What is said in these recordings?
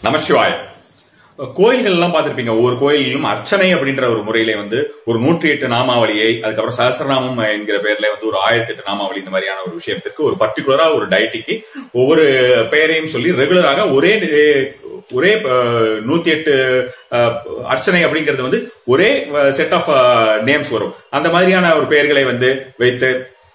நமசிவாய கோயில்கள் எல்லாம் பார்த்திருப்பீங்க ஒவ்வொரு கோயிலிலும் அர்ச்சனை அப்படின்ற ஒரு முறையில வந்து ஒரு நூற்றி எட்டு நாமாவளியை அதுக்கப்புறம் சகசரநாமம் என்கிற பேர்ல வந்து ஒரு ஆயிரத்தி எட்டு நாமாவளி இந்த மாதிரியான ஒரு விஷயத்துக்கு ஒரு பர்டிகுலரா ஒரு டைட்டிக்கு ஒவ்வொரு பெயரையும் சொல்லி ரெகுலராக ஒரே ஒரே நூத்தி எட்டு அர்ச்சனை அப்படிங்கிறது வந்து ஒரே செட் ஆஃப் நேம்ஸ் வரும் அந்த மாதிரியான ஒரு பெயர்களை வந்து வைத்து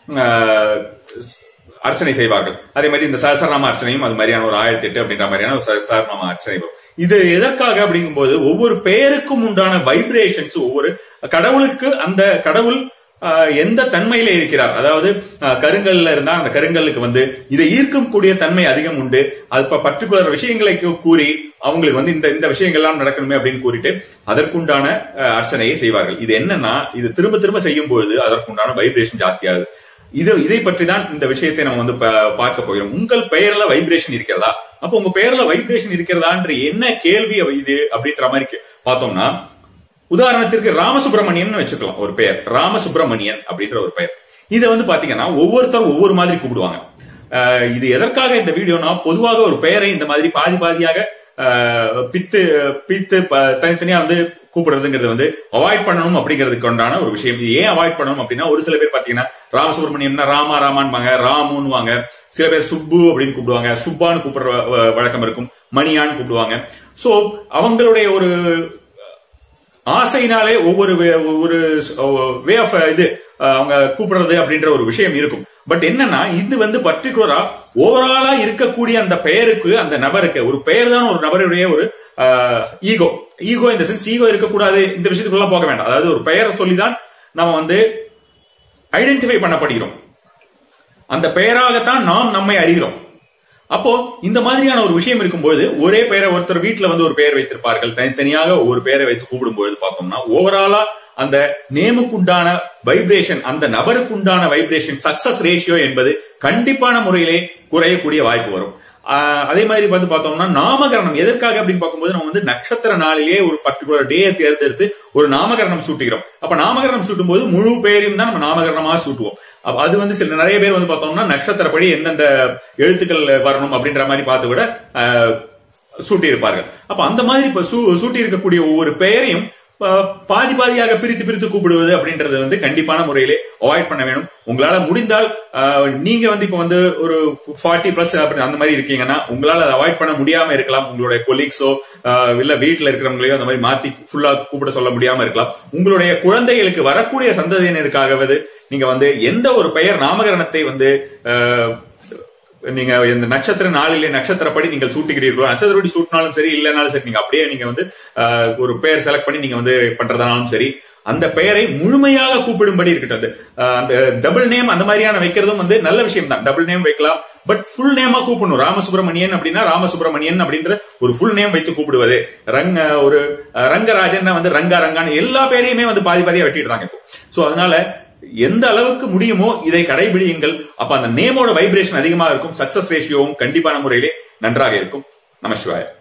அர்ச்சனை செய்வார்கள் அதே மாதிரி இந்த சஹசரநாம அர்ச்சனையும் அது மாதிரியான ஒரு ஆயிரத்தி எட்டு அப்படின்ற மாதிரியான ஒரு சஹசரநாம அர்ச்சனை வரும் இது எதற்காக அப்படிங்கும்போது ஒவ்வொரு பெயருக்கும் உண்டான வைப்ரேஷன்ஸ் ஒவ்வொரு கடவுளுக்கு அந்த கடவுள் எந்த தன்மையில இருக்கிறார் அதாவது கருங்கல்ல இருந்தா அந்த கருங்கல்லுக்கு வந்து இதை ஈர்க்கக்கூடிய தன்மை அதிகம் உண்டு அது பர்டிகுலர் விஷயங்களை கூறி அவங்களுக்கு வந்து இந்த இந்த விஷயங்கள்லாம் நடக்கணுமே அப்படின்னு கூறிட்டு அதற்குண்டான அர்ச்சனையை செய்வார்கள் இது என்னன்னா இது திரும்ப திரும்ப செய்யும் பொழுது அதற்குண்டான வைப்ரேஷன் ஜாஸ்தியாகுது இது இதை பற்றி தான் இந்த விஷயத்தை நம்ம வந்து பார்க்க போகிறோம் உங்கள் பெயர்ல வைப்ரேஷன் இருக்கிறதா அப்போ உங்க பெயர்ல வைப்ரேஷன் இருக்கிறதான்ற என்ன கேள்வி இது அப்படின்ற மாதிரி பார்த்தோம்னா உதாரணத்திற்கு ராமசுப்ரமணியன் வச்சுக்கலாம் ஒரு பெயர் ராமசுப்ரமணியன் அப்படின்ற ஒரு பெயர் இதை வந்து பாத்தீங்கன்னா ஒவ்வொருத்தரும் ஒவ்வொரு மாதிரி கூப்பிடுவாங்க இது எதற்காக இந்த வீடியோனா பொதுவாக ஒரு பெயரை இந்த மாதிரி பாதி பாதியாக பித்து பித்து தனித்தனியா வந்து கூப்பிடுறதுங்கிறது வந்து அவாய்ட் பண்ணணும் அப்படிங்கிறதுக்கு உண்டான ஒரு விஷயம் இது ஏன் அவாய்ட் பண்ணணும் அப்படின்னா ஒரு சில பேர் பாத்தீங்கன்னா ராமசுப்ரமணியம்னா ராமா ராமான்பாங்க ராமுன்னுவாங்க சில பேர் சுப்பு அப்படின்னு கூப்பிடுவாங்க சுப்பான்னு கூப்பிடுற வழக்கம் இருக்கும் மணியான்னு கூப்பிடுவாங்க சோ அவங்களுடைய ஒரு ஆசையினாலே ஒவ்வொரு ஒரு வே ஆஃப் இது அவங்க கூப்பிடுறது அப்படின்ற ஒரு விஷயம் இருக்கும் பட் என்னன்னா இது வந்து பர்டிகுலரா ஓவராலா இருக்கக்கூடிய அந்த பெயருக்கு அந்த நபருக்கு ஒரு பெயர் தான் ஒரு நபருடைய ஒரு ஈகோ ஈகோ இந்த சென்ஸ் ஈகோ இருக்கக்கூடாது இந்த விஷயத்துக்குள்ள போக வேண்டாம் அதாவது ஒரு பெயரை சொல்லிதான் நம்ம வந்து ஐடென்டிஃபை பண்ணப்படுகிறோம் அந்த பெயராகத்தான் நாம் நம்மை அறிகிறோம் அப்போ இந்த மாதிரியான ஒரு விஷயம் இருக்கும்போது ஒரே பெயரை ஒருத்தர் வீட்டுல வந்து ஒரு பெயர் வைத்திருப்பார்கள் தனித்தனியாக ஒரு பெயரை வைத்து கூப்பிடும்போது பார்த்தோம்னா ஓவராலா அந்த நேமுக்குண்டான வைப்ரேஷன் அந்த நபருக்குண்டான வைப்ரேஷன் சக்சஸ் ரேஷியோ என்பது கண்டிப்பான முறையிலே குறையக்கூடிய வாய்ப்பு வரும் அதே மாதிரி வந்து பார்த்தோம்னா நாமகரணம் எதற்காக அப்படின்னு பார்க்கும்போது நம்ம வந்து நட்சத்திர நாளிலேயே ஒரு பர்டிகுலர் டே தேர்ந்தெடுத்து ஒரு நாமகரணம் சூட்டுகிறோம் அப்ப நாமகரணம் சூட்டும் போது முழு பெயரையும் தான் நம்ம நாமகரணமாக சூட்டுவோம் அது வந்து சில நிறைய பேர் வந்து பார்த்தோம்னா நட்சத்திரப்படி எந்தெந்த எழுத்துக்கள் வரணும் அப்படின்ற மாதிரி பார்த்து விட சூட்டி இருப்பார்கள் அப்ப அந்த மாதிரி இப்ப சூட்டி இருக்கக்கூடிய ஒவ்வொரு பெயரையும் பாதி பாதியாக பிரித்து பிரித்து கூப்பிடுவது அப்படின்றது வந்து கண்டிப்பான முறையிலே அவாய்ட் பண்ண வேணும் உங்களால முடிந்தால் நீங்க வந்து இப்ப வந்து ஒரு ஃபார்ட்டி பிளஸ் அந்த மாதிரி இருக்கீங்கன்னா உங்களால அதை அவாய்ட் பண்ண முடியாம இருக்கலாம் உங்களுடைய கொலீக்ஸோ இல்ல வீட்டுல இருக்கிறவங்களையோ அந்த மாதிரி மாத்தி ஃபுல்லா கூப்பிட சொல்ல முடியாம இருக்கலாம் உங்களுடைய குழந்தைகளுக்கு வரக்கூடிய சந்ததியினருக்காகவது நீங்க வந்து எந்த ஒரு பெயர் நாமகரணத்தை வந்து நீங்க இந்த நட்சத்திர நாளிலே நட்சத்திரப்படி நீங்கள் சூட்டுகிறீர்களோ நட்சத்திரப்படி சூட்டினாலும் சரி இல்லைனாலும் சரி நீங்க அப்படியே நீங்க வந்து ஒரு பெயர் செலக்ட் பண்ணி நீங்க வந்து பண்றதானாலும் சரி அந்த பெயரை முழுமையாக கூப்பிடும்படி இருக்கட்டும் அந்த டபுள் நேம் அந்த மாதிரியான வைக்கிறதும் வந்து நல்ல விஷயம் தான் டபுள் நேம் வைக்கலாம் பட் ஃபுல் நேமா கூப்பிடணும் ராமசுப்ரமணியன் அப்படின்னா ராமசுப்ரமணியன் அப்படின்ற ஒரு ஃபுல் நேம் வைத்து கூப்பிடுவது ரங்க ஒரு ரங்கராஜன் வந்து ரங்கா ரங்கான்னு எல்லா பேரையுமே வந்து பாதி பாதியா வெட்டிடுறாங்க இப்போ சோ அதனால எந்த அளவுக்கு முடியுமோ இதை கடைபிடியுங்கள் அப்ப அந்த நேமோட வைப்ரேஷன் அதிகமா இருக்கும் சக்சஸ் ரேஷியோவும் கண்டிப்பான முறையிலே நன்றாக இருக்கும் நமசிவாய